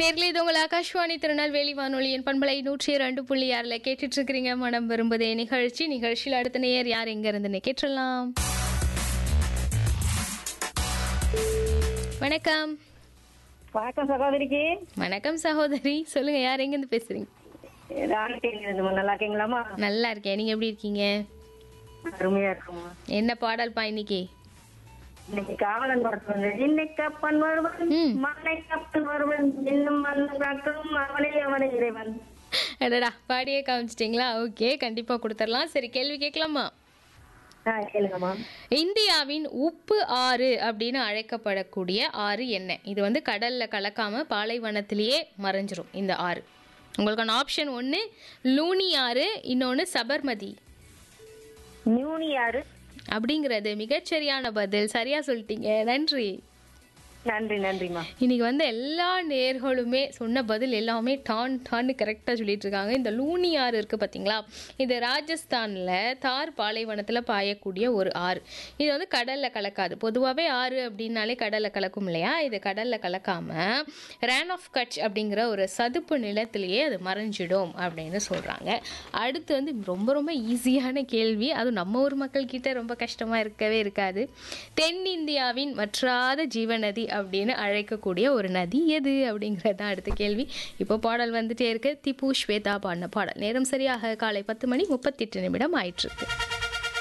நேரில் இது உங்கள் ஆகாஷ்வாணி திருநெல்வேலி வானொலியின் பண்பலை நூற்றி இரண்டு புள்ளி ஆறில் கேட்டுட்டு இருக்கிறீங்க மனம் விரும்புதே நிகழ்ச்சி நிகழ்ச்சியில் அடுத்த நேயர் யார் எங்க இருந்துன்னு கேட்டுடலாம் வணக்கம் வணக்கம் சகோதரிக்கு வணக்கம் சகோதரி சொல்லுங்க யார் எங்கேருந்து பேசுறீங்க ராணி கேள்வி நல்லா இருக்கீங்களாமா நல்லா இருக்கேன் நீங்க எப்படி இருக்கீங்க அருமையா இருக்குமா என்ன பாடல்பா இன்னைக்கு இன்னைக்கு காவலன் படத்துல வந்து இன்னைக்கு கப்பன் வருவன் ம். மண்ணை கப்பன் வருவன் இன்னும் மண்ணை காக்கும் அவனே அவனே இறைவன் அடடா பாடியே காமிச்சிட்டிங்களா ஓகே கண்டிப்பா கொடுத்துடலாம் சரி கேள்வி கேட்கலாமா ஆ கேளுங்கம்மா இந்தியாவின் உப்பு ஆறு அப்படின்னு அழைக்கப்படக்கூடிய ஆறு என்ன இது வந்து கடல்ல கலக்காம பாலைவனத்திலேயே மறைஞ்சிரும் இந்த ஆறு உங்களுக்கான ஆப்ஷன் ஒன்று லூனி ஆறு இன்னொன்று சபர்மதி நியூனியாரு அப்படிங்கிறது மிகச்சரியான பதில் சரியா சொல்லிட்டீங்க நன்றி நன்றி நன்றிம்மா இன்னைக்கு வந்து எல்லா நேர்களுமே சொன்ன பதில் எல்லாமே டான் டான்னு கரெக்டாக சொல்லிட்டு இருக்காங்க இந்த லூனி ஆறு இருக்கு பார்த்தீங்களா இது ராஜஸ்தானில் தார் பாலைவனத்தில் பாயக்கூடிய ஒரு ஆறு இது வந்து கடலில் கலக்காது பொதுவாகவே ஆறு அப்படின்னாலே கடலில் கலக்கும் இல்லையா இது கடலில் கலக்காம ரேன் ஆஃப் கட்ச் அப்படிங்கிற ஒரு சதுப்பு நிலத்திலேயே அது மறைஞ்சிடும் அப்படின்னு சொல்கிறாங்க அடுத்து வந்து ரொம்ப ரொம்ப ஈஸியான கேள்வி அதுவும் நம்ம ஊர் மக்கள் கிட்ட ரொம்ப கஷ்டமாக இருக்கவே இருக்காது தென்னிந்தியாவின் வற்றாத ஜீவநதி அப்படின்னு அழைக்கக்கூடிய ஒரு நதி எது அப்படிங்கிறது தான் அடுத்த கேள்வி இப்போ பாடல் வந்துட்டே இருக்கு திப்பு ஸ்வேதா பாடின பாடல் நேரம் சரியாக காலை பத்து மணி முப்பத்தெட்டு நிமிடம் ஆயிட்டு இருக்கு